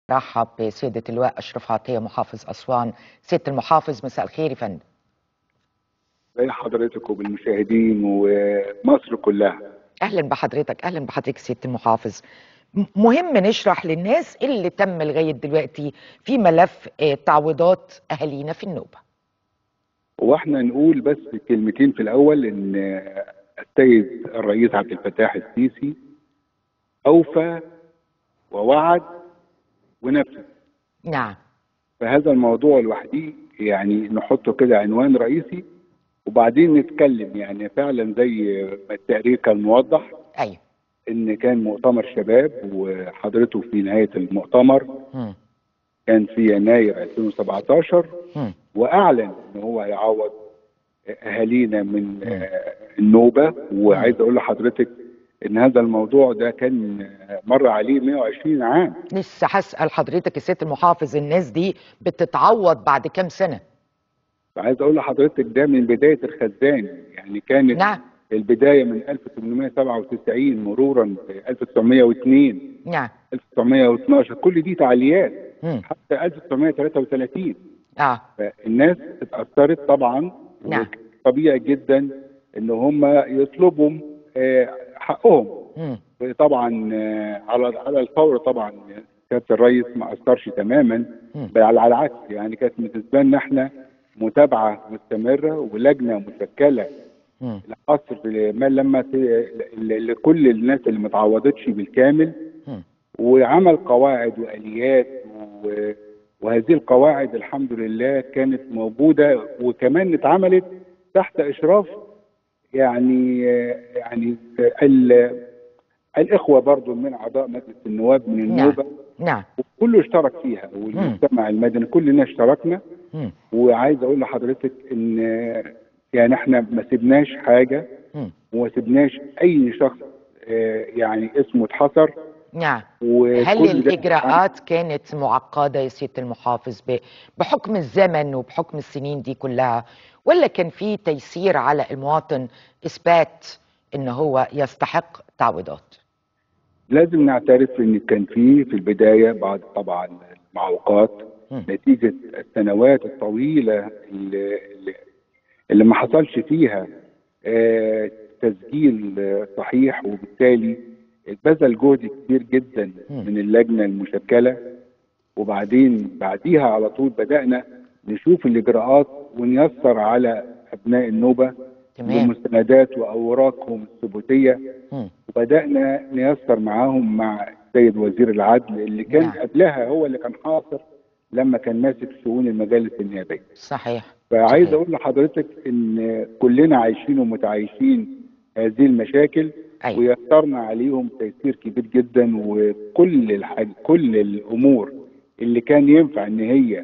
رحب بسيادة اللواء أشرف عطية محافظ أسوان سيادة المحافظ مساء الخير يا فندم زي حضرتك وبالمشاهدين ومصر كلها أهلا بحضرتك أهلا بحضرتك سيادة المحافظ م- مهم نشرح للناس اللي تم لغاية دلوقتي في ملف آه، تعويضات أهالينا في النوبة واحنا نقول بس كلمتين في الاول ان السيد الرئيس عبد الفتاح السيسي اوفى ووعد ونفذ نعم فهذا الموضوع لوحده يعني نحطه كده عنوان رئيسي وبعدين نتكلم يعني فعلا زي ما التقرير كان موضح أيوه ان كان مؤتمر شباب وحضرته في نهايه المؤتمر مم. كان في يناير 2017 مم. واعلن ان هو هيعوض اهالينا من آه، النوبه وعايز اقول لحضرتك ان هذا الموضوع ده كان آه، مر عليه 120 عام لسه هسأل حضرتك يا سيادة المحافظ الناس دي بتتعوض بعد كام سنة فعايز اقول لحضرتك ده من بدايه الخزان يعني كانت نعم البدايه من 1897 مرورا ب 1902 نعم 1912 كل دي تعليات مم. حتى 1933 آه فالناس اتأثرت طبعا نعم. طبيعي جدا ان هم يطلبوا آه، حقهم مم. طبعا آه، على على الفور طبعا سياده الرئيس ما اثرش تماما مم. بل على العكس يعني كانت بالنسبه لنا احنا متابعه مستمره ولجنه مشكله مم. لحصر ما لما ت- ل- لكل الناس اللي متعوضتش بالكامل مم. وعمل قواعد واليات و- وهذه القواعد الحمد لله كانت موجوده وكمان اتعملت تحت اشراف يعني يعني ال- الاخوه برضو من اعضاء مجلس النواب من نعم النوبه نعم وكله اشترك فيها والمجتمع المدني كلنا اشتركنا مم. وعايز اقول لحضرتك ان يعني احنا ما سيبناش حاجه مم. وما سيبناش اي شخص آه، يعني اسمه اتحصر نعم وكل هل ده الإجراءات كانت معقدة يا سيادة المحافظ ب- بحكم الزمن وبحكم السنين دي كلها ولا كان في تيسير على المواطن إثبات إن هو يستحق تعويضات لازم نعترف ان كان في في البدايه بعض طبعا المعوقات مم. نتيجه السنوات الطويله اللي, اللي- اللي ما حصلش فيها آه، تسجيل آه، صحيح وبالتالي بذل جهد كبير جدا مم. من اللجنه المشكله وبعدين بعديها على طول بدانا نشوف الاجراءات ونيسر على ابناء النوبه تمام بمستندات واوراقهم الثبوتيه مم. وبدانا نيسر معاهم مع السيد وزير العدل اللي كان نعم. قبلها هو اللي كان حاصر لما كان ماسك شؤون المجالس النيابيه صحيح فعايز صحيح. اقول لحضرتك ان كلنا عايشين ومتعايشين هذه المشاكل أيوة. ويسرنا عليهم تيسير كبير جدا وكل الحاج كل الامور اللي كان ينفع ان هي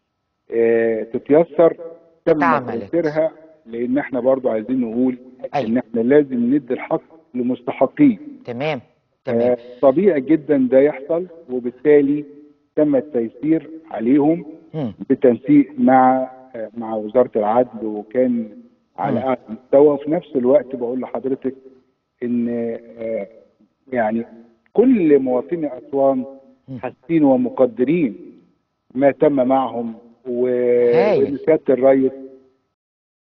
آه، تتيسر تم اتعملت. تيسيرها لان احنا برضو عايزين نقول أيوة. ان احنا لازم ندي الحق لمستحقيه تمام تمام آه، طبيعي جدا ده يحصل وبالتالي تم التيسير عليهم مم. بالتنسيق مع آه، مع وزاره العدل وكان على مم. اعلى مستوى وفي نفس الوقت بقول لحضرتك ان آه، يعني كل مواطني اسوان مم. حاسين ومقدرين ما تم معهم و- هايل. وان سياده الرئيس